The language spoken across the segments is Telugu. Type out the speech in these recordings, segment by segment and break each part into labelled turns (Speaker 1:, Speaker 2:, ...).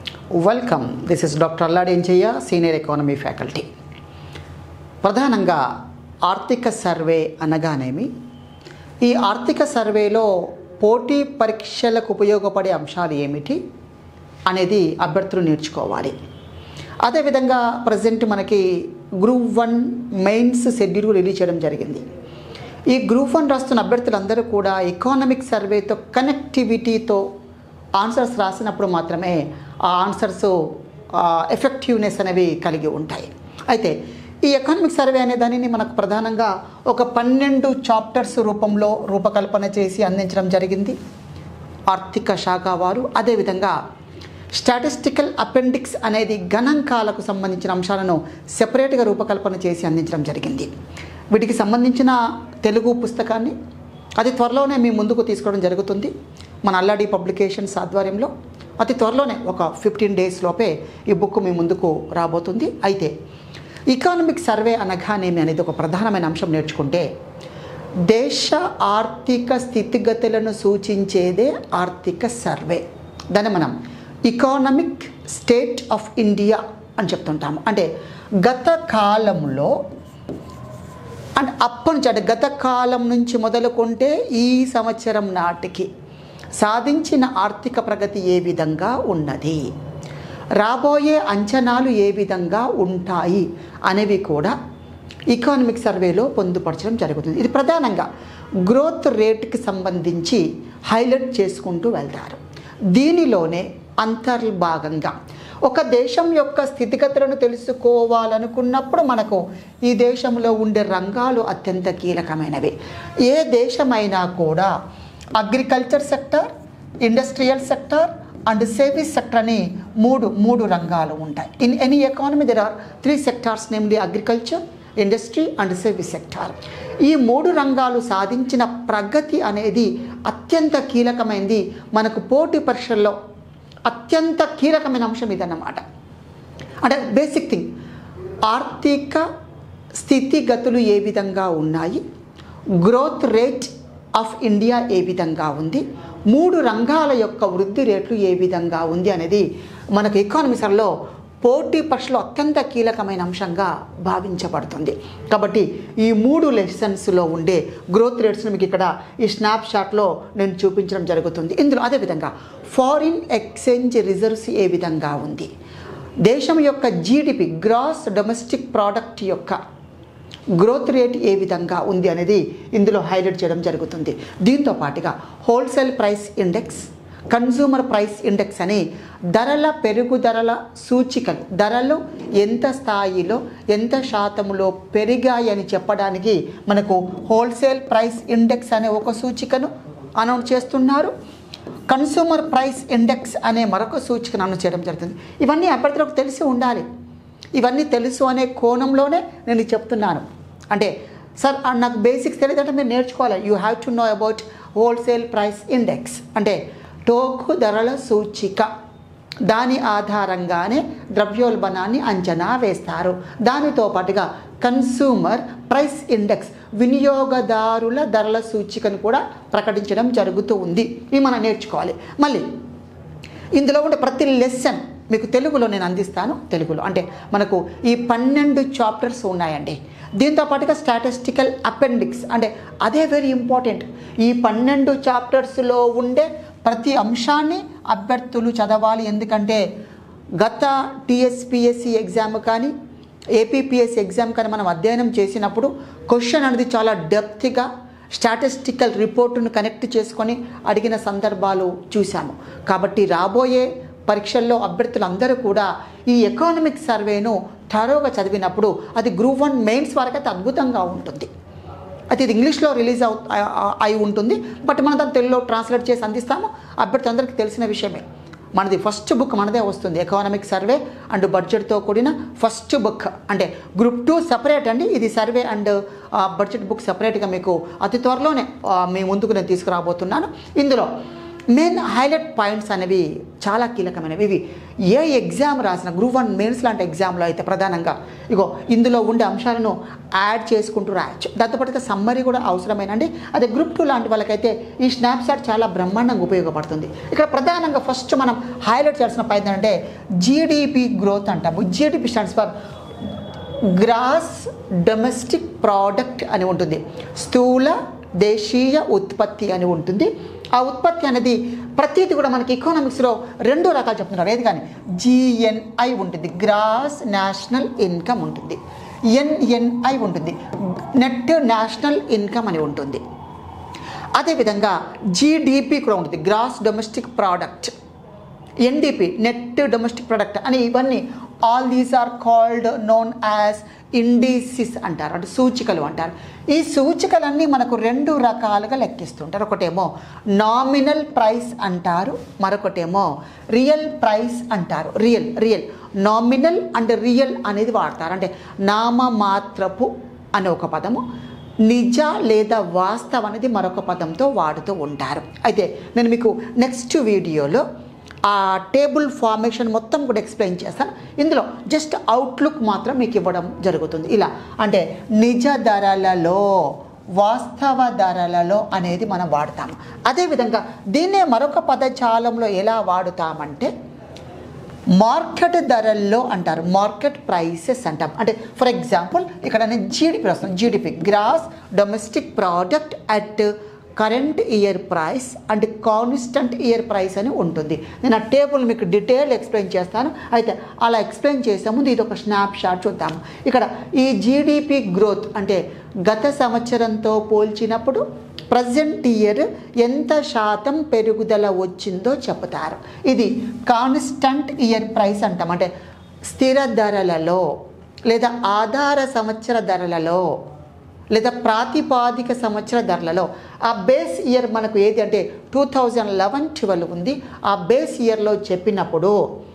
Speaker 1: welcome this is doctor Alladi Enchaiah senior economy faculty ప్రధానంగా ఆర్థిక సర్వే అనగానేమి ఈ ఆర్థిక సర్వేలో పోటీ పరీక్షలకు ఉపయోగపడే అంశాలు ఏమిటి అనేది అభ్యర్థులు నేర్చుకోవాలి అదేవిధంగా ప్రజెంట్ మనకి group one mains schedule release చేయడం జరిగింది ఈ గ్రూప్ వన్ రాస్తున్న అభ్యర్థులందరూ కూడా ఎకానమిక్ సర్వేతో కనెక్టివిటీతో ఆన్సర్స్ రాసినప్పుడు మాత్రమే ఆ ఆన్సర్స్ ఎఫెక్టివ్నెస్ అనేవి కలిగి ఉంటాయి అయితే ఈ ఎకానమిక్ సర్వే అనే దానిని మనకు ప్రధానంగా ఒక పన్నెండు చాప్టర్స్ రూపంలో రూపకల్పన చేసి అందించడం జరిగింది ఆర్థిక శాఖ వారు అదేవిధంగా స్టాటిస్టికల్ అపెండిక్స్ అనేది గణాంకాలకు సంబంధించిన అంశాలను సెపరేట్గా రూపకల్పన చేసి అందించడం జరిగింది వీటికి సంబంధించిన తెలుగు పుస్తకాన్ని అతి త్వరలోనే మీ ముందుకు తీసుకోవడం జరుగుతుంది మన అల్లాడి పబ్లికేషన్స్ ఆధ్వర్యంలో అతి త్వరలోనే ఒక ఫిఫ్టీన్ డేస్ లోపే ఈ బుక్ మీ ముందుకు రాబోతుంది అయితే ఇకానమిక్ సర్వే అనగానేమి అనేది ఒక ప్రధానమైన అంశం నేర్చుకుంటే దేశ ఆర్థిక స్థితిగతులను సూచించేదే ఆర్థిక సర్వే దాన్ని మనం ఇకానమిక్ స్టేట్ ఆఫ్ ఇండియా అని చెప్తుంటాము అంటే గత కాలంలో అండ్ అప్పటి నుంచి అంటే గత కాలం నుంచి మొదలుకుంటే ఈ సంవత్సరం నాటికి సాధించిన ఆర్థిక ప్రగతి ఏ విధంగా ఉన్నది రాబోయే అంచనాలు ఏ విధంగా ఉంటాయి అనేవి కూడా ఇకానమిక్ సర్వేలో పొందుపరచడం జరుగుతుంది ఇది ప్రధానంగా గ్రోత్ రేట్కి సంబంధించి హైలైట్ చేసుకుంటూ వెళ్తారు దీనిలోనే అంతర్భాగంగా ఒక దేశం యొక్క స్థితిగతులను తెలుసుకోవాలనుకున్నప్పుడు మనకు ఈ దేశంలో ఉండే రంగాలు అత్యంత కీలకమైనవి ఏ దేశమైనా కూడా agriculture sector industrial sector and service sector అని మూడు మూడు రంగాలు ఉంటాయి in any economy there are three sectors namely agriculture industry and service sector ఈ మూడు రంగాలు సాధించిన ప్రగతి అనేది అత్యంత కీలకమైంది మనకు పోటీ పరీక్షల్లో అత్యంత కీలకమైన అంశం ఇదన్నమాట అంటే బేసిక్ థింగ్ ఆర్థిక స్థితిగతులు ఏ విధంగా ఉన్నాయి గ్రోత్ రేట్ ఆఫ్ ఇండియా ఏ విధంగా ఉంది మూడు రంగాల యొక్క వృద్ధి రేట్లు ఏ విధంగా ఉంది అనేది మనకు ఎకానమిక్స్లో పోటీ పరీక్షలో అత్యంత కీలకమైన అంశంగా భావించబడుతుంది కాబట్టి ఈ మూడు లెసన్స్లో ఉండే గ్రోత్ రేట్స్ని మీకు ఇక్కడ ఈ స్నాప్ షాట్లో నేను చూపించడం జరుగుతుంది ఇందులో అదేవిధంగా ఫారిన్ ఎక్స్చేంజ్ రిజర్వ్స్ ఏ విధంగా ఉంది దేశం యొక్క జీడిపి గ్రాస్ డొమెస్టిక్ ప్రోడక్ట్ యొక్క గ్రోత్ రేట్ ఏ విధంగా ఉంది అనేది ఇందులో హైలైట్ చేయడం జరుగుతుంది దీంతో పాటుగా wholesale price index consumer price index అని ధరల పెరుగుదరల సూచికలు ధరలు ఎంత స్థాయిలో ఎంత శాతంలో పెరిగాయని చెప్పడానికి మనకు హోల్సేల్ ప్రైస్ ఇండెక్స్ అనే ఒక సూచికను అనౌన్స్ చేస్తున్నారు కన్సూమర్ ప్రైస్ ఇండెక్స్ అనే మరొక సూచికను అనౌన్స్ చేయడం జరుగుతుంది ఇవన్నీ అభ్యర్థులకు తెలిసి ఉండాలి ఇవన్నీ తెలుసు అనే కోణంలోనే నేను ఇది చెప్తున్నాను అంటే సార్ ఆ నాకు బేసిక్స్ తెలియదంటే మీరు నేర్చుకోవాలి you have to know about wholesale price index అంటే టోకు ధరల సూచిక దాని ఆధారంగానే ద్రవ్యోల్బణాన్ని అంచనా వేస్తారు దానితో పాటుగా కన్సూమర్ ప్రైస్ ఇండెక్స్ వినియోగదారుల ధరల సూచికను కూడా ప్రకటించడం జరుగుతూ ఉంది ఇవి మనం నేర్చుకోవాలి మళ్ళీ ఇందులో ఉండే ప్రతి లెసన్ మీకు తెలుగులో నేను అందిస్తాను తెలుగులో అంటే మనకు ఈ పన్నెండు చాప్టర్స్ ఉన్నాయండి దీంతో పాటుగా స్టాటిస్టికల్ అపెండిక్స్ అంటే అదే వెరీ ఇంపార్టెంట్ ఈ పన్నెండు చాప్టర్స్లో ఉండే ప్రతి అంశాన్ని అభ్యర్థులు చదవాలి ఎందుకంటే గత టీఎస్పిఎస్సి ఎగ్జామ్ కానీ ఏపీపీఎస్సి ఎగ్జామ్ కానీ మనం అధ్యయనం చేసినప్పుడు క్వశ్చన్ అనేది చాలా డెప్త్గా స్టాటిస్టికల్ రిపోర్టును కనెక్ట్ చేసుకొని అడిగిన సందర్భాలు చూశాము కాబట్టి రాబోయే పరీక్షల్లో అభ్యర్థులందరూ కూడా ఈ ఎకానమిక్ సర్వేను థరోగా చదివినప్పుడు అది గ్రూప్ వన్ మెయిన్స్ వరకైతే అద్భుతంగా ఉంటుంది అయితే ఇది ఇంగ్లీష్లో రిలీజ్ అవు అయి ఉంటుంది బట్ మనం దాన్ని తెలుగులో ట్రాన్స్లేట్ చేసి అందిస్తాము అభ్యర్థులందరికీ తెలిసిన విషయమే మనది ఫస్ట్ బుక్ మనదే వస్తుంది ఎకనామిక్ సర్వే అండ్ బడ్జెట్తో కూడిన ఫస్ట్ బుక్ అంటే గ్రూప్ టూ సపరేట్ అండి ఇది సర్వే అండ్ బడ్జెట్ బుక్ సపరేట్గా మీకు అతి త్వరలోనే ఆ, మీ ముందుకు నేను తీసుకురాబోతున్నాను ఇందులో మెయిన్ హైలైట్ పాయింట్స్ అనేవి చాలా కీలకమైనవి ఇవి ఏ ఎగ్జామ్ రాసిన గ్రూప్ వన్ మెయిన్స్ లాంటి ఎగ్జామ్లో అయితే ప్రధానంగా ఇగో ఇందులో ఉండే అంశాలను యాడ్ చేసుకుంటూ రాయొచ్చు దాంతోపాటుగా సమ్మరీ కూడా అవసరమేనండి అదే గ్రూప్ టూ లాంటి వాళ్ళకైతే ఈ స్నాప్షాట్ చాలా బ్రహ్మాండంగా ఉపయోగపడుతుంది ఇక్కడ ప్రధానంగా ఫస్ట్ మనం హైలైట్ చేయాల్సిన పాయింట్ అంటే జీడిపి గ్రోత్ అంటాము GDP stands for gross domestic product అని ఉంటుంది స్థూల దేశీయ ఉత్పత్తి అని ఉంటుంది ఆ ఉత్పత్తి అనేది ప్రతిదీ కూడా మనకి ఎకనామిక్స్లో రెండు రకాలు చెప్తున్నారు ఏది కానీ జిఎన్ఐ ఉంటుంది గ్రాస్ నేషనల్ ఇన్కమ్ ఉంటుంది ఎన్ఎన్ఐ ఉంటుంది నెట్ నేషనల్ ఇన్కమ్ అని ఉంటుంది అదేవిధంగా జీడిపి కూడా ఉంటుంది gross domestic product NDP net domestic product అని ఇవన్నీ all these are called known as indices అంటారు అంటే సూచికలు అంటారు ఈ సూచికలన్నీ మనకు రెండు రకాలుగా లెక్కిస్తుంటారు ఒకటేమో నామినల్ ప్రైస్ అంటారు మరొకటేమో రియల్ ప్రైస్ అంటారు real real nominal and real అనేది వాడతారు అంటే నామమాత్రపు అనే ఒక పదము నిజ లేదా వాస్తవ అనేది మరొక పదంతో వాడుతూ ఉంటారు అయితే నేను మీకు నెక్స్ట్ వీడియోలో ఆ టేబుల్ ఫార్మేషన్ మొత్తం కూడా ఎక్స్ప్లెయిన్ చేస్తాను ఇందులో జస్ట్ అవుట్లుక్ మాత్రం మీకు ఇవ్వడం జరుగుతుంది ఇలా అంటే నిజ ధరలలో వాస్తవ ధరలలో అనేది మనం వాడతాము అదేవిధంగా దీన్నే మరొక పదజాలంలో ఎలా వాడుతామంటే మార్కెట్ ధరల్లో అంటారు మార్కెట్ ప్రైసెస్ అంటాం అంటే ఫర్ ఎగ్జాంపుల్ ఇక్కడ నేను జీడిపి వస్తాను GDP gross domestic product at current year price and constant year price అని ఉంటుంది నేను ఆ టేబుల్ మీకు డీటెయిల్ ఎక్స్ప్లెయిన్ చేస్తాను అయితే అలా ఎక్స్ప్లెయిన్ చేసే ముందు ఇది ఒక స్నాప్ షాట్ చూద్దాము ఇక్కడ ఈ జీడిపి గ్రోత్ అంటే గత సంవత్సరంతో పోల్చినప్పుడు ప్రజెంట్ ఇయర్ ఎంత శాతం పెరుగుదల వచ్చిందో చెప్తారు ఇది కాన్స్టంట్ ఇయర్ ప్రైస్ అంటాం అంటే స్థిర ధరలలో లేదా ఆధార సంవత్సర ధరలలో లేదా ప్రాతిపాదిక సంవత్సర ధరలలో ఆ బేస్ ఇయర్ మనకు ఏది అంటే టూ థౌజండ్ లెవెన్ ట్వెల్వ్ ఉంది ఆ బేస్ ఇయర్లో చెప్పినప్పుడు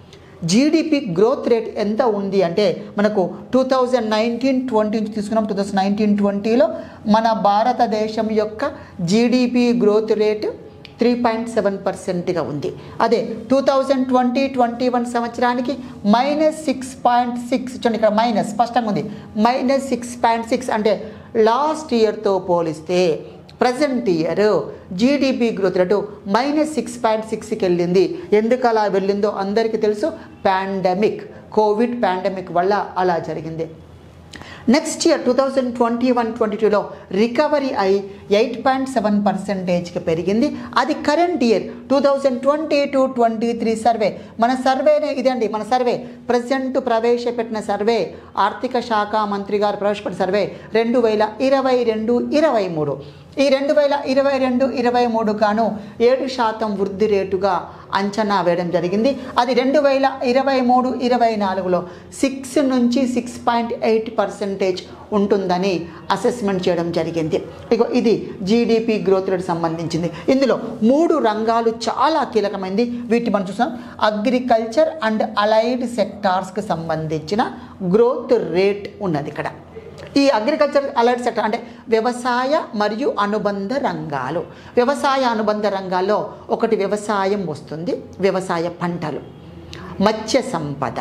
Speaker 1: జీడిపి గ్రోత్ రేట్ ఎంత ఉంది అంటే మనకు టూ థౌజండ్ నైన్టీన్ ట్వంటీ నుంచి తీసుకున్నాం టూ థౌజండ్ నైన్టీన్ ట్వంటీలో మన భారతదేశం యొక్క GDP growth rate three point seven పర్సెంట్గా ఉంది అదే two thousand twenty twenty one సంవత్సరానికి మైనస్ సిక్స్ పాయింట్ సిక్స్ చూడండి ఇక్కడ మైనస్ స్పష్టంగా ఉంది మైనస్ సిక్స్ పాయింట్ సిక్స్ అంటే లాస్ట్ ఇయర్తో పోలిస్తే present year GDP growth rate minus six point సిక్స్కి వెళ్ళింది ఎందుకు అలా వెళ్ళిందో అందరికీ తెలుసు పాండమిక్ కోవిడ్ పాండమిక్ వల్ల అలా జరిగింది next year two thousand twenty one twenty టూలో రికవరీ అయి ఎయిట్ పాయింట్ సెవెన్ పర్సెంటేజ్కి పెరిగింది అది current year two thousand twenty two twenty three survey మన సర్వేనే ఇదండి మన సర్వే ప్రజెంట్ ప్రవేశపెట్టిన సర్వే ఆర్థిక శాఖ మంత్రి గారు ప్రవేశపెట్టిన సర్వే రెండు వేల ఇరవై రెండు ఇరవై మూడు ఈ రెండు వేల ఇరవై రెండు ఇరవై మూడు గాను ఏడు శాతం వృద్ధి రేటుగా అంచనా వేయడం జరిగింది అది రెండు వేల ఇరవై మూడు ఇరవై నాలుగులో సిక్స్ నుంచి సిక్స్ పాయింట్ ఎయిట్ పర్సెంటేజ్ ఉంటుందని అసెస్మెంట్ చేయడం జరిగింది ఇగో ఇది జీడిపి గ్రోత్ రేట్ సంబంధించింది ఇందులో మూడు రంగాలు చాలా కీలకమైంది వీటిని మనం చూసాం అగ్రికల్చర్ అండ్ అలైడ్ సెక్టార్స్కి సంబంధించిన గ్రోత్ రేట్ ఉన్నది ఇక్కడ ఈ అగ్రికల్చర్ అలర్ట్ సెక్టర్ అంటే వ్యవసాయ మరియు అనుబంధ రంగాలు వ్యవసాయ అనుబంధ రంగాల్లో ఒకటి వ్యవసాయం వస్తుంది వ్యవసాయ పంటలు మత్స్య సంపద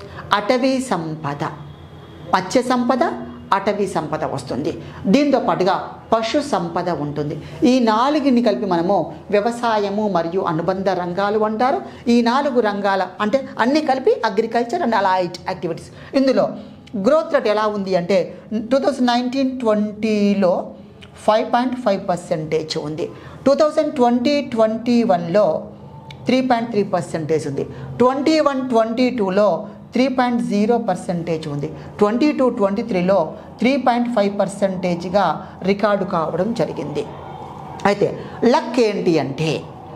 Speaker 1: అటవీ సంపద మత్స్య సంపద అటవీ సంపద వస్తుంది దీంతో పాటుగా పశు సంపద ఉంటుంది ఈ నాలుగుని కలిపి మనము వ్యవసాయము మరియు అనుబంధ రంగాలు అంటారు ఈ నాలుగు రంగాల అంటే అన్ని కలిపి అగ్రికల్చర్ అండ్ అలైట్ యాక్టివిటీస్ ఇందులో గ్రోత్ రేట్ ఎలా ఉంది అంటే టూ థౌజండ్ నైన్టీన్ ట్వంటీలో ఫైవ్ పాయింట్ ఫైవ్ పర్సెంటేజ్ ఉంది టూ థౌజండ్ ట్వంటీ ట్వంటీ వన్లో త్రీ పాయింట్ త్రీ పర్సెంటేజ్ ఉంది ట్వంటీ వన్ ట్వంటీ టూలో త్రీ పాయింట్ జీరో పర్సెంటేజ్ ఉంది ట్వంటీ టూ ట్వంటీ త్రీలో త్రీ పాయింట్ ఫైవ్ పర్సెంటేజ్గా రికార్డు కావడం జరిగింది అయితే లక్ ఏంటి అంటే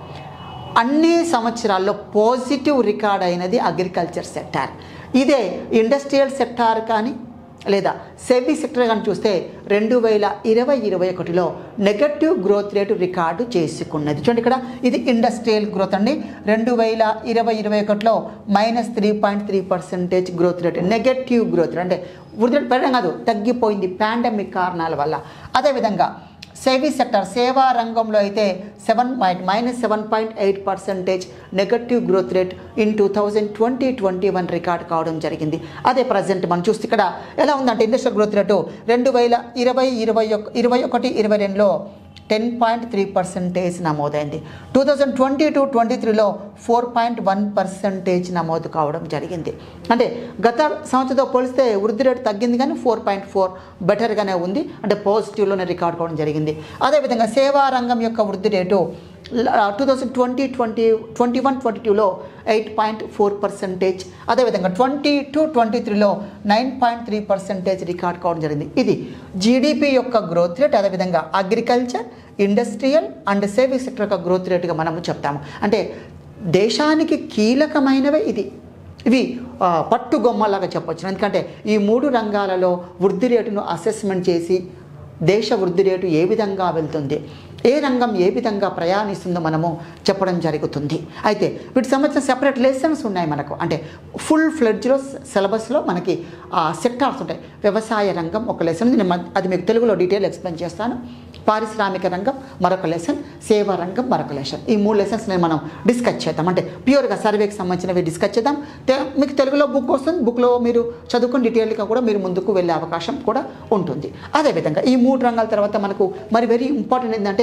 Speaker 1: అన్ని సంవత్సరాల్లో పాజిటివ్ రికార్డ్ అయినది అగ్రికల్చర్ సెక్టార్ ఇదే ఇండస్ట్రియల్ సెక్టార్ కానీ లేదా సెబీ సెక్టర్ కానీ చూస్తే రెండు వేల ఇరవై ఇరవై ఒకటిలో నెగటివ్ గ్రోత్ రేటు రికార్డు చేసుకున్నది చూడండి ఇక్కడ ఇది ఇండస్ట్రియల్ గ్రోత్ అండి రెండు వేల ఇరవై ఇరవై ఒకటిలో minus three point three percentage growth rate negative growth rate అంటే వృద్ధి రేట్ పెరగడం కాదు తగ్గిపోయింది పాండమిక్ కారణాల వల్ల అదేవిధంగా సర్వీస్ సెక్టర్ సేవా రంగంలో అయితే seven point minus seven point eight percentage negative growth rate in two thousand twenty twenty one record కావడం జరిగింది అదే ప్రజెంట్ మనం చూస్తే ఇక్కడ ఎలా ఉందంటే ఇండస్ట్రియల్ గ్రోత్ రేటు రెండు వేల ఇరవై ఇరవై ఒక ఇరవై ఒకటి ఇరవై రెండులో టెన్ పాయింట్ త్రీ పర్సెంటేజ్ నమోదైంది two thousand twenty two twenty త్రీలో ఫోర్ పాయింట్ వన్ పర్సెంటేజ్ నమోదు కావడం జరిగింది అంటే గత సంవత్సరంతో పోలిస్తే వృద్ధి రేటు తగ్గింది కానీ ఫోర్ పాయింట్ ఫోర్ బెటర్గానే ఉంది అంటే పాజిటివ్లోనే రికార్డ్ కావడం జరిగింది అదేవిధంగా సేవా రంగం యొక్క వృద్ధి rate two thousand twenty twenty twenty one twenty టూలో ఎయిట్ పాయింట్ ఫోర్ పర్సెంటేజ్ అదేవిధంగా ట్వంటీ టూ ట్వంటీ త్రీలో nine point three percentage record కావడం జరిగింది ఇది జీడిపి యొక్క గ్రోత్ రేట్ అదేవిధంగా agriculture industrial and service sector యొక్క గ్రోత్ రేట్గా మనము చెప్తాము అంటే దేశానికి కీలకమైనవే ఇది ఇవి ఆ, పట్టుగొమ్మలాగా చెప్పొచ్చు ఎందుకంటే ఈ మూడు రంగాలలో వృద్ధి రేటును అసెస్మెంట్ చేసి దేశ వృద్ధి రేటు ఏ విధంగా వెళ్తుంది ఏ రంగం ఏ విధంగా ప్రయాణిస్తుందో మనము చెప్పడం జరుగుతుంది అయితే వీటికి సంబంధించిన సెపరేట్ లెసన్స్ ఉన్నాయి మనకు అంటే ఫుల్ ఫ్లెడ్జ్లో సిలబస్లో మనకి ఆ సెక్టార్స్ ఉంటాయి వ్యవసాయ రంగం ఒక లెసన్ నేను మ- అది మీకు తెలుగులో డీటెయిల్ ఎక్స్ప్లెయిన్ చేస్తాను పారిశ్రామిక రంగం మరొక లెసన్ సేవా రంగం మరొక లెసన్ ఈ మూడు లెసన్స్ నేను మనం డిస్కస్ చేద్దాం అంటే ప్యూర్గా సర్వేకి సంబంధించినవి డిస్కస్ చేద్దాం తె- మీకు తెలుగులో బుక్ వస్తుంది బుక్లో మీరు చదువుకుని డీటెయిల్గా కూడా మీరు ముందుకు వెళ్ళే అవకాశం కూడా ఉంటుంది అదేవిధంగా ఈ మూడు రంగాల తర్వాత మనకు మరి వెరీ ఇంపార్టెంట్ ఏంటంటే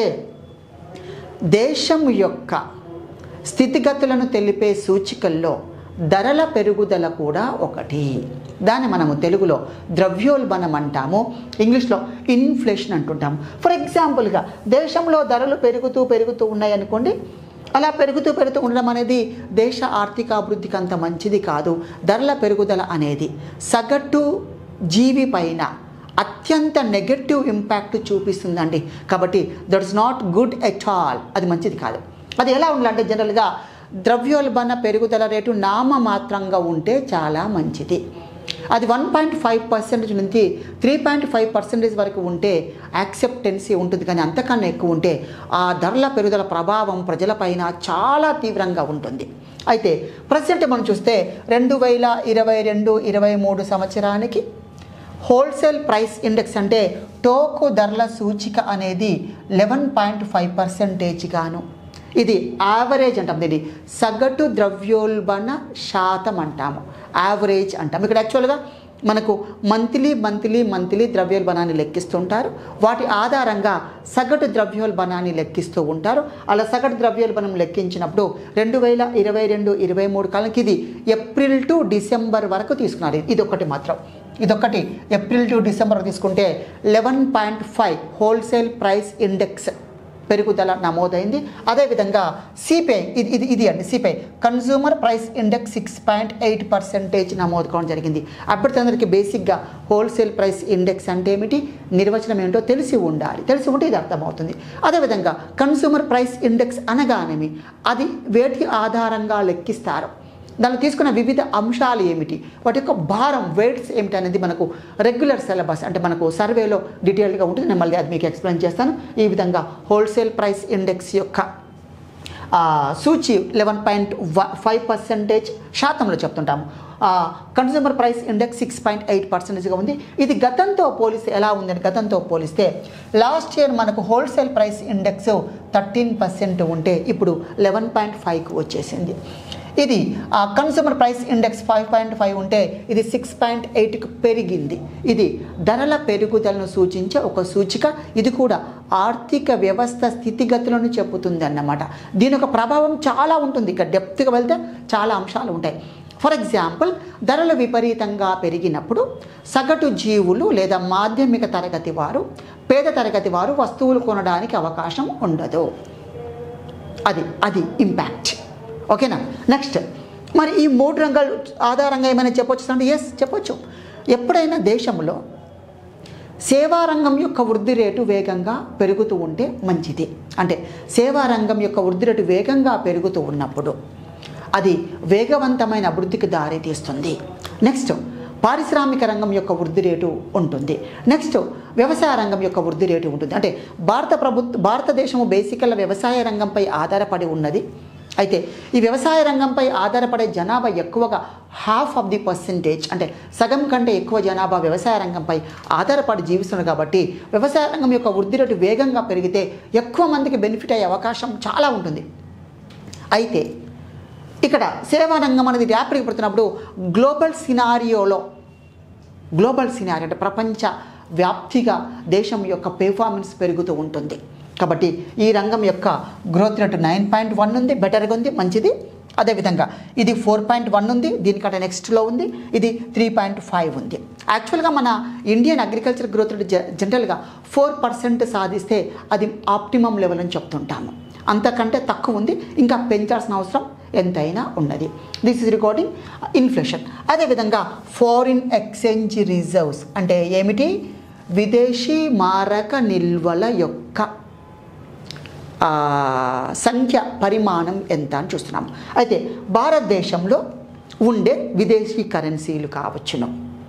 Speaker 1: దేశం యొక్క స్థితిగతులను తెలిపే సూచికల్లో ధరల పెరుగుదల కూడా ఒకటి దాన్ని మనము తెలుగులో ద్రవ్యోల్బణం అంటాము ఇంగ్లీష్లో ఇన్ఫ్లేషన్ అంటుంటాము ఫర్ ఎగ్జాంపుల్గా దేశంలో ధరలు పెరుగుతూ పెరుగుతూ ఉన్నాయి అనుకోండి అలా పెరుగుతూ పెరుగుతూ ఉండడం అనేది దేశ ఆర్థిక అభివృద్ధికి అంత మంచిది కాదు ధరల పెరుగుదల అనేది సగటు జీవి పైన అత్యంత నెగటివ్ ఇంపాక్ట్ చూపిస్తుందండి కాబట్టి that's not good at all అది మంచిది కాదు అది ఎలా ఉండాలంటే జనరల్గా ద్రవ్యోల్బణ పెరుగుదల రేటు నామమాత్రంగా ఉంటే చాలా మంచిది అది వన్ పాయింట్ ఫైవ్ పర్సెంటేజ్ నుంచి త్రీ పాయింట్ ఫైవ్ పర్సెంటేజ్ వరకు ఉంటే యాక్సెప్టెన్సీ ఉంటుంది కానీ అంతకన్నా ఎక్కువ ఉంటే ఆ ధరల పెరుగుదల ప్రభావం ప్రజలపైన చాలా తీవ్రంగా ఉంటుంది అయితే ప్రజెంట్ మనం చూస్తే రెండు వేల ఇరవై రెండు ఇరవై మూడు సంవత్సరానికి హోల్సేల్ ప్రైస్ ఇండెక్స్ అంటే టోకు ధరల సూచిక అనేది లెవెన్ పాయింట్ ఫైవ్ పర్సెంటేజ్గాను ఇది యావరేజ్ అంటాం దీన్ని సగటు ద్రవ్యోల్బణ శాతం అంటాము యావరేజ్ అంటాం ఇక్కడ యాక్చువల్గా మనకు మంత్లీ మంత్లీ మంత్లీ ద్రవ్యోల్బణాన్ని లెక్కిస్తుంటారు వాటి ఆధారంగా సగటు ద్రవ్యోల్బణాన్ని లెక్కిస్తూ ఉంటారు అలా సగటు ద్రవ్యోల్బణం లెక్కించినప్పుడు రెండు వేల ఇరవై రెండు ఇరవై మూడు కాలానికి ఇది ఏప్రిల్ టు డిసెంబర్ వరకు తీసుకున్నారు ఇది ఒకటి మాత్రం ఇదొకటి ఏప్రిల్ టు డిసెంబర్ తీసుకుంటే eleven point five wholesale price index పెరుగుదల నమోదైంది అదేవిధంగా సిపిఐ ఇది ఇది ఇది అండి CPI consumer price index six point eight percentage నమోదు కావడం జరిగింది అభ్యర్థులందరికీ బేసిక్గా హోల్సేల్ ప్రైస్ ఇండెక్స్ అంటే ఏమిటి నిర్వచనం ఏంటో తెలిసి ఉండాలి తెలిసి ఉంటే ఇది అర్థమవుతుంది అదేవిధంగా కన్జ్యూమర్ ప్రైస్ ఇండెక్స్ అనగానేమి అది వేటి ఆధారంగా లెక్కిస్తారు దానిలో తీసుకున్న వివిధ అంశాలు ఏమిటి వాటి యొక్క భారం వెయిట్స్ ఏమిటి అనేది మనకు రెగ్యులర్ సిలబస్ అంటే మనకు సర్వేలో డీటెయిల్గా ఉంటుంది నేను మళ్ళీ అది మీకు ఎక్స్ప్లెయిన్ చేస్తాను ఈ విధంగా హోల్సేల్ ప్రైస్ ఇండెక్స్ యొక్క ఆ, సూచి లెవెన్ పాయింట్ ఫైవ్ పర్సెంటేజ్ శాతంలో చెప్తుంటాము consumer price index six point eight పర్సెంటేజ్గా ఉంది ఇది గతంతో పోలిస్తే ఎలా ఉందని గతంతో పోలిస్తే లాస్ట్ ఇయర్ మనకు wholesale price index thirteen percent ఉంటే ఇప్పుడు లెవెన్ పాయింట్ ఫైవ్కి వచ్చేసింది ఇది consumer price index five point five ఉంటే ఇది సిక్స్ పాయింట్ ఎయిట్కి పెరిగింది ఇది ధరల పెరుగుదలను సూచించే ఒక సూచిక ఇది కూడా ఆర్థిక వ్యవస్థ స్థితిగతులను చెబుతుంది అన్నమాట దీని యొక్క ప్రభావం చాలా ఉంటుంది ఇక డెప్త్గా వెళ్తే చాలా అంశాలు ఉంటాయి ఫర్ ఎగ్జాంపుల్ ధరలు విపరీతంగా పెరిగినప్పుడు సగటు జీవులు లేదా మాధ్యమిక తరగతి వారు పేద తరగతి వారు వస్తువులు కొనడానికి అవకాశం ఉండదు అది అది ఇంపాక్ట్ ఓకేనా నెక్స్ట్ మరి ఈ మూడు రంగాలు ఆధారంగా ఏమైనా చెప్పొచ్చు అంటే ఎస్ చెప్పొచ్చు ఎప్పుడైనా దేశంలో సేవా రంగం యొక్క వృద్ధి రేటు వేగంగా పెరుగుతూ ఉంటే మంచిది అంటే సేవా రంగం యొక్క వృద్ధి రేటు వేగంగా పెరుగుతూ ఉన్నప్పుడు అది వేగవంతమైన అభివృద్ధికి దారి తీస్తుంది నెక్స్ట్ పారిశ్రామిక రంగం యొక్క వృద్ధి రేటు ఉంటుంది నెక్స్ట్ వ్యవసాయ రంగం యొక్క వృద్ధి రేటు ఉంటుంది అంటే భారత ప్రభుత్వ భారతదేశము బేసికల్ వ్యవసాయ రంగంపై ఆధారపడి ఉన్నది అయితే ఈ వ్యవసాయ రంగంపై ఆధారపడే జనాభా ఎక్కువగా హాఫ్ ఆఫ్ ది పర్సంటేజ్ అంటే సగం కంటే ఎక్కువ జనాభా వ్యవసాయ రంగంపై ఆధారపడి జీవిస్తున్నారు కాబట్టి వ్యవసాయ రంగం యొక్క వృద్ధి రేటు వేగంగా పెరిగితే ఎక్కువ మందికి బెనిఫిట్ అయ్యే అవకాశం చాలా ఉంటుంది అయితే ఇక్కడ సేవా రంగం అనేది ర్యాపిడ్గా పెడుతున్నప్పుడు గ్లోబల్ సినారియోలో గ్లోబల్ సినారీ అంటే ప్రపంచ వ్యాప్తిగా దేశం యొక్క పెర్ఫార్మెన్స్ పెరుగుతూ ఉంటుంది కాబట్టి ఈ రంగం యొక్క growth rate nine point one ఉంది బెటర్గా ఉంది మంచిది అదేవిధంగా ఇది ఫోర్ పాయింట్ వన్ ఉంది దీనికంటే నెక్స్ట్లో ఉంది ఇది త్రీ పాయింట్ ఫైవ్ ఉంది యాక్చువల్గా మన ఇండియన్ అగ్రికల్చర్ గ్రోత్ రేట్ జ- జనరల్గా ఫోర్ పర్సెంట్ సాధిస్తే అది ఆప్టిమమ్ లెవెల్ అని చెప్తుంటాము అంతకంటే తక్కువ ఉంది ఇంకా పెంచాల్సిన అవసరం ఎంతైనా ఉన్నది దిస్ ఇస్ రికార్డింగ్ ఇన్ఫ్లేషన్ అదేవిధంగా ఫారిన్ ఎక్స్చేంజ్ రిజర్వ్స్ అంటే ఏమిటి విదేశీ మారక నిల్వల యొక్క ఆ, సంఖ్య పరిమాణం ఎంత అని చూస్తున్నాము అయితే భారతదేశంలో ఉండే విదేశీ కరెన్సీలు కావచ్చును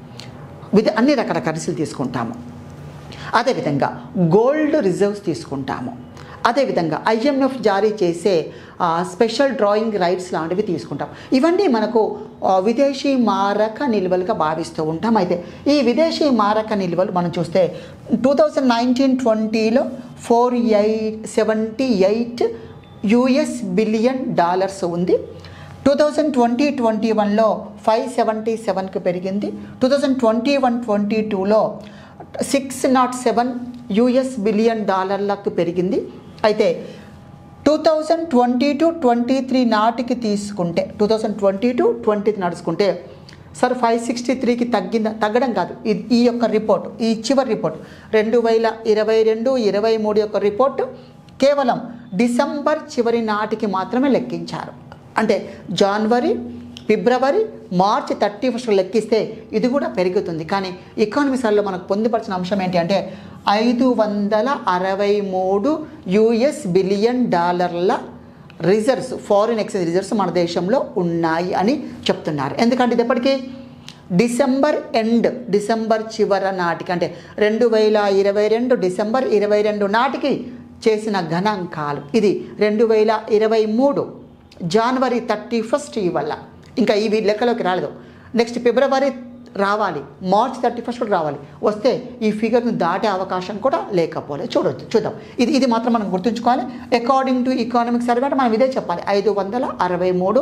Speaker 1: విద అన్ని రకాల కరెన్సీలు తీసుకుంటాము అదేవిధంగా గోల్డ్ రిజర్వ్స్ తీసుకుంటాము అదేవిధంగా ఐఎంఎఫ్ జారీ చేసే ఆ, స్పెషల్ డ్రాయింగ్ రైట్స్ లాంటివి తీసుకుంటాం ఇవన్నీ మనకు ఆ, విదేశీ మారక నిల్వలుగా భావిస్తూ ఉంటాం అయితే ఈ విదేశీ మారక నిల్వలు మనం చూస్తే టూ థౌజండ్ నైన్టీన్ ట్వంటీలో four eight seventy eight US billion dollars ఉంది టూ థౌజండ్ ట్వంటీ ట్వంటీ వన్లో ఫైవ్ సెవెంటీ సెవెన్కి పెరిగింది two thousand twenty one twenty టూలో six nought seven US billion డాలర్లకు పెరిగింది అయితే two thousand twenty two twenty three నాటికి తీసుకుంటే two thousand twenty two twenty నడుచుకుంటే సార్ ఫైవ్ సిక్స్టీ త్రీకి తగ్గిందా తగ్గడం కాదు ఇది ఈ యొక్క రిపోర్ట్ ఈ చివరి రిపోర్ట్ రెండు వేల ఇరవై రెండు ఇరవై మూడు యొక్క రిపోర్ట్ కేవలం డిసెంబర్ చివరి నాటికి మాత్రమే లెక్కించారు అంటే జనవరి ఫిబ్రవరి మార్చ్ థర్టీ ఫస్ట్ లెక్కిస్తే ఇది కూడా పెరుగుతుంది కానీ ఎకానమీసాల్లో మనకు పొందుపరిచిన అంశం ఏంటి అంటే ఐదు వందల అరవై మూడు యుఎస్ బిలియన్ డాలర్ల రిజర్వ్స్ ఫారిన్ ఎక్స్చేంజ్ రిజర్వ్స్ మన దేశంలో ఉన్నాయి అని చెప్తున్నారు ఎందుకంటే ఇది ఎప్పటికీ డిసెంబర్ ఎండ్ డిసెంబర్ చివర నాటికి అంటే రెండు వేల ఇరవై రెండు డిసెంబర్ ఇరవై రెండు నాటికి చేసిన గణాంకాలు ఇది రెండు వేల ఇరవై మూడు జనవరి థర్టీ ఫస్ట్ ఇవల్ల ఇంకా ఇవి లెక్కలోకి రాలేదు నెక్స్ట్ ఫిబ్రవరి రావాలి మార్చ్ థర్టీ ఫస్ట్ కూడా రావాలి వస్తే ఈ ఫిగర్ను దాటే అవకాశం కూడా లేకపోలేదు చూడొచ్చు చూద్దాం ఇది ఇది మాత్రం మనం గుర్తుంచుకోవాలి అకార్డింగ్ టు ఎకానమిక్ సర్వే అంటే మనం ఇదే చెప్పాలి ఐదు వందల అరవై మూడు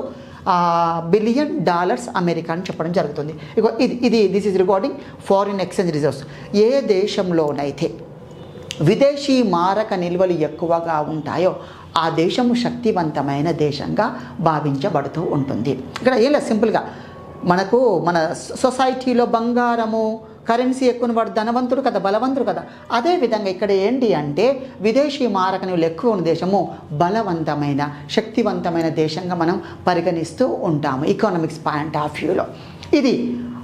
Speaker 1: బిలియన్ డాలర్స్ అమెరికా అని చెప్పడం జరుగుతుంది ఇగో ఇది ఇది this is recording foreign exchange reserves ఏ దేశంలోనైతే విదేశీ మారక నిల్వలు ఎక్కువగా ఉంటాయో ఆ దేశము శక్తివంతమైన దేశంగా భావించబడుతూ ఉంటుంది ఇక్కడ ఏం లేదు సింపుల్గా మనకు మన సొ- సొసైటీలో బంగారము కరెన్సీ ఎక్కువ వాడు ధనవంతుడు కదా బలవంతుడు కదా అదే విధంగా ఇక్కడ ఏంటి అంటే విదేశీ మారక నిల్వలు ఎక్కువ ఉన్న దేశము బలవంతమైన శక్తివంతమైన దేశంగా మనం పరిగణిస్తూ ఉంటాము ఎకనామిక్స్ పాయింట్ ఆఫ్ వ్యూలో ఇది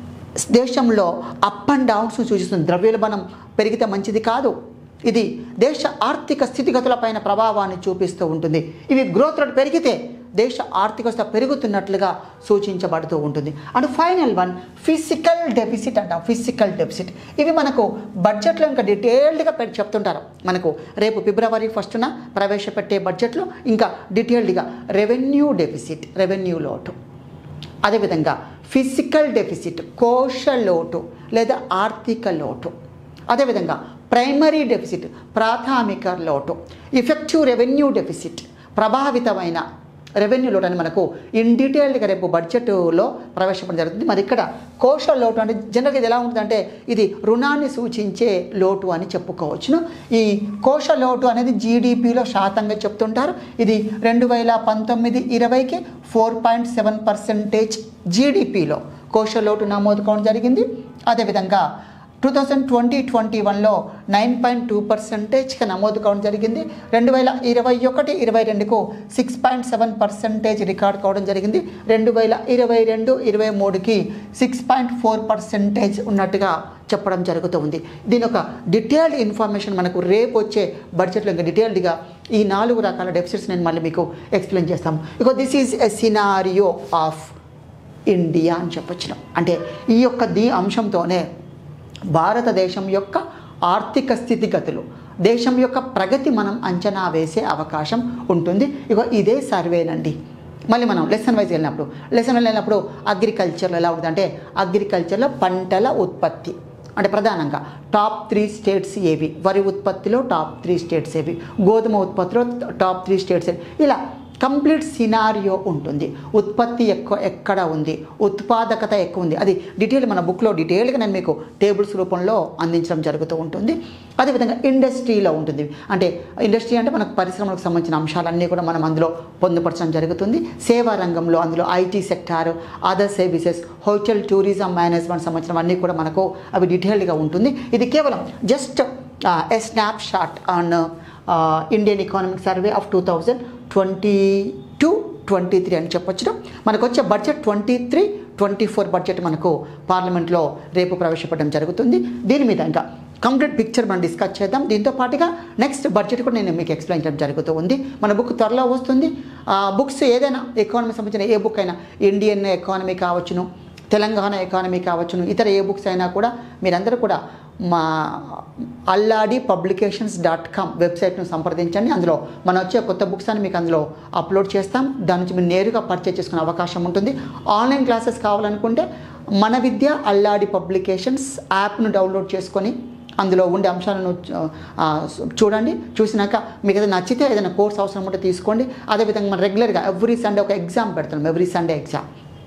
Speaker 1: దేశంలో అప్ అండ్ డౌన్స్ సూచిస్తుంది ద్రవ్యోల్బణం పెరిగితే మంచిది కాదు ఇది దేశ ఆర్థిక స్థితిగతులపైన ప్రభావాన్ని చూపిస్తూ ఉంటుంది ఇవి గ్రోత్ రేట్ పెరిగితే దేశ ఆర్థిక వ్యవస్థ పెరుగుతున్నట్లుగా సూచించబడుతూ ఉంటుంది and final one physical deficit అంటాం ఫిజికల్ డెఫిసిట్ ఇవి మనకు బడ్జెట్లో ఇంకా డీటెయిల్డ్గా పెట్టి చెప్తుంటారు మనకు రేపు ఫిబ్రవరి ఫస్ట్న ప్రవేశపెట్టే బడ్జెట్లో ఇంకా డీటెయిల్డ్గా రెవెన్యూ డెఫిసిట్ రెవెన్యూ లోటు అదేవిధంగా ఫిజికల్ డెఫిసిట్ కోశ లోటు లేదా ఆర్థిక లోటు అదేవిధంగా ప్రైమరీ డెఫిసిట్ ప్రాథమిక లోటు ఇఫెక్టివ్ రెవెన్యూ డెఫిసిట్ ప్రభావితమైన రెవెన్యూ లోటు అని మనకు ఇన్ డీటెయిల్డ్గా రేపు బడ్జెట్లో ప్రవేశపెట్టడం జరుగుతుంది మరి ఇక్కడ కోశ లోటు అంటే జనరల్గా ఇది ఎలా ఉంటుందంటే ఇది రుణాన్ని సూచించే లోటు అని చెప్పుకోవచ్చును ఈ కోశ లోటు అనేది జీడిపిలో శాతంగా చెప్తుంటారు ఇది రెండు వేల పంతొమ్మిది ఇరవైకి ఫోర్ పాయింట్ సెవెన్ పర్సెంటేజ్ జీడిపిలో కోశ లోటు నమోదు కావడం జరిగింది అదేవిధంగా టూ థౌజండ్ ట్వంటీ ట్వంటీ వన్లో నైన్ పాయింట్ టూ పర్సెంటేజ్గా నమోదు కావడం జరిగింది రెండు వేల ఇరవై ఒకటి ఇరవై రెండుకు six point seven percentage record కావడం జరిగింది రెండు వేల ఇరవై రెండు ఇరవై మూడుకి సిక్స్ పాయింట్ ఫోర్ పర్సెంటేజ్ ఉన్నట్టుగా చెప్పడం జరుగుతుంది దీని ఒక డీటెయిల్డ్ ఇన్ఫర్మేషన్ మనకు రేపు వచ్చే బడ్జెట్లో ఇంకా డీటెయిల్డ్గా ఈ నాలుగు రకాల డెఫిసిట్స్ నేను మళ్ళీ మీకు ఎక్స్ప్లెయిన్ చేస్తాము ఇక this is a scenario of India అని చెప్పొచ్చును అంటే ఈ యొక్క దీ అంశంతోనే భారతదేశం యొక్క ఆర్థిక స్థితిగతులు దేశం యొక్క ప్రగతి మనం అంచనా వేసే అవకాశం ఉంటుంది ఇగో ఇదే సర్వేనండి మళ్ళీ మనం లెసన్ వైజ్ వెళ్ళినప్పుడు లెసన్ వెళ్ళినప్పుడు అగ్రికల్చర్లో ఎలా ఉంటుంది అంటే అగ్రికల్చర్లో పంటల ఉత్పత్తి అంటే ప్రధానంగా టాప్ త్రీ స్టేట్స్ ఏవి వరి ఉత్పత్తిలో టాప్ త్రీ స్టేట్స్ ఏవి గోధుమ ఉత్పత్తిలో టాప్ త్రీ స్టేట్స్ ఏవి ఇలా కంప్లీట్ సినారియో ఉంటుంది ఉత్పత్తి ఎక్కువ ఎక్కడ ఉంది ఉత్పాదకత ఎక్కువ ఉంది అది డీటెయిల్ మన బుక్లో డీటెయిల్గా నేను మీకు టేబుల్స్ రూపంలో అందించడం జరుగుతూ ఉంటుంది అదేవిధంగా ఇండస్ట్రీలో ఉంటుంది అంటే ఇండస్ట్రీ అంటే మనకు పరిశ్రమలకు సంబంధించిన అంశాలన్నీ కూడా మనం అందులో పొందుపరచడం జరుగుతుంది సేవా రంగంలో అందులో IT sector other services hotel tourism management సంబంధించినవన్నీ కూడా మనకు అవి డీటెయిల్డ్గా ఉంటుంది ఇది కేవలం just a snapshot on Indian economic survey of two thousand twenty two twenty three అని చెప్పొచ్చు మనకు వచ్చే budget twenty three twenty four budget మనకు పార్లమెంట్లో రేపు ప్రవేశపెట్టడం జరుగుతుంది దీని మీద ఇంకా కంప్లీట్ పిక్చర్ మనం డిస్కస్ చేద్దాం దీంతో పాటుగా నెక్స్ట్ బడ్జెట్ కూడా నేను మీకు ఎక్స్ప్లెయిన్ చేయడం జరుగుతూ ఉంది మన బుక్ త్వరలో వస్తుంది ఆ బుక్స్ ఏదైనా ఎకానమీ సంబంధించిన ఏ బుక్ అయినా ఇండియన్ ఎకానమీ కావచ్చును తెలంగాణ ఎకానమీ కావచ్చును ఇతర ఏ బుక్స్ అయినా కూడా మీరందరూ కూడా మా అల్లాడి పబ్లికేషన్స్ డాట్ కామ్ వెబ్సైట్ను సంప్రదించండి అందులో మన వచ్చే కొత్త బుక్స్ అని మీకు అందులో అప్లోడ్ చేస్తాం దాని నుంచి మీరు నేరుగా పర్చేజ్ చేసుకునే అవకాశం ఉంటుంది ఆన్లైన్ క్లాసెస్ కావాలనుకుంటే మన విద్య అల్లాడి పబ్లికేషన్స్ యాప్ను డౌన్లోడ్ చేసుకొని అందులో ఉండే అంశాలను ఆ, చూడండి చూసినాక మీకు ఏదైనా నచ్చితే ఏదైనా కోర్స్ అవసరం ఉంటే తీసుకోండి అదేవిధంగా మనం రెగ్యులర్గా ఎవ్రీ సండే ఒక ఎగ్జామ్ పెడుతున్నాం every Sunday exam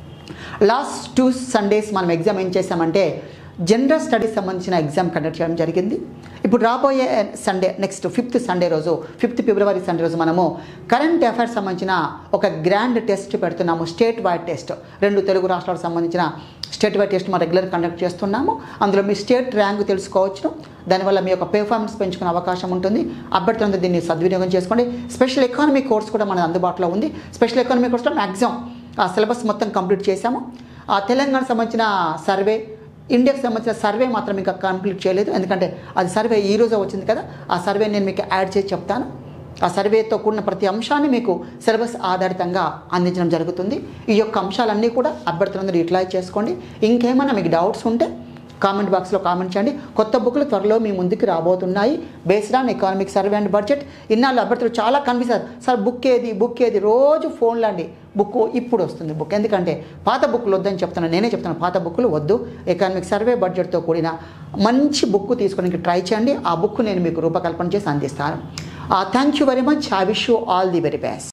Speaker 1: last two Sundays మనం ఎగ్జామ్ ఏం చేసామంటే జనరల్ స్టడీస్ సంబంధించిన ఎగ్జామ్ కండక్ట్ చేయడం జరిగింది ఇప్పుడు రాబోయే సండే నెక్స్ట్ ఫిఫ్త్ సండే రోజు ఫిఫ్త్ ఫిబ్రవరి సండే రోజు మనము కరెంట్ అఫైర్స్ సంబంధించిన ఒక గ్రాండ్ టెస్ట్ పెడుతున్నాము స్టేట్ వైడ్ టెస్ట్ రెండు తెలుగు రాష్ట్రాలకు సంబంధించిన స్టేట్ వైడ్ టెస్ట్ మనం రెగ్యులర్ కండక్ట్ చేస్తున్నాము అందులో మీ స్టేట్ ర్యాంక్ తెలుసుకోవచ్చు దానివల్ల మీ యొక్క పెర్ఫార్మెన్స్ పెంచుకునే అవకాశం ఉంటుంది అభ్యర్థులందరూ దీన్ని సద్వినియోగం చేసుకోండి స్పెషల్ ఎకానమీ కోర్స్ కూడా మన అందుబాటులో ఉంది స్పెషల్ ఎకానమీ కోర్స్లో మ్యాక్సిమం ఆ సిలబస్ మొత్తం కంప్లీట్ చేశాము ఆ తెలంగాణ సంబంధించిన సర్వే ఇండియాకి సంబంధించిన సర్వే మాత్రం ఇంకా కంప్లీట్ చేయలేదు ఎందుకంటే అది సర్వే ఈ రోజే వచ్చింది కదా ఆ సర్వే నేను మీకు యాడ్ చేసి చెప్తాను ఆ సర్వేతో కూడిన ప్రతి అంశాన్ని మీకు సిలబస్ ఆధారితంగా అందించడం జరుగుతుంది ఈ యొక్క అంశాలన్నీ కూడా అభ్యర్థులందరూ యూటిలైజ్ చేసుకోండి ఇంకేమైనా మీకు డౌట్స్ ఉంటే కామెంట్ బాక్స్లో కామెంట్ చేయండి కొత్త బుక్లు త్వరలో మీ ముందుకు రాబోతున్నాయి based on economic survey and budget ఇన్నాళ్ళు అభ్యర్థులు చాలా కన్ఫ్యూజ్ సార్ బుక్ ఏది బుక్ ఏది రోజు ఫోన్లో అండి బుక్ ఇప్పుడు వస్తుంది బుక్ ఎందుకంటే పాత బుక్లు వద్దని చెప్తున్నాను నేనే చెప్తాను పాత బుక్లు వద్దు ఎకానమిక్ సర్వే బడ్జెట్తో కూడిన మంచి బుక్ తీసుకోవడానికి ట్రై చేయండి ఆ బుక్ నేను మీకు రూపకల్పన చేసి అందిస్తాను thank you very much I wish you all the very best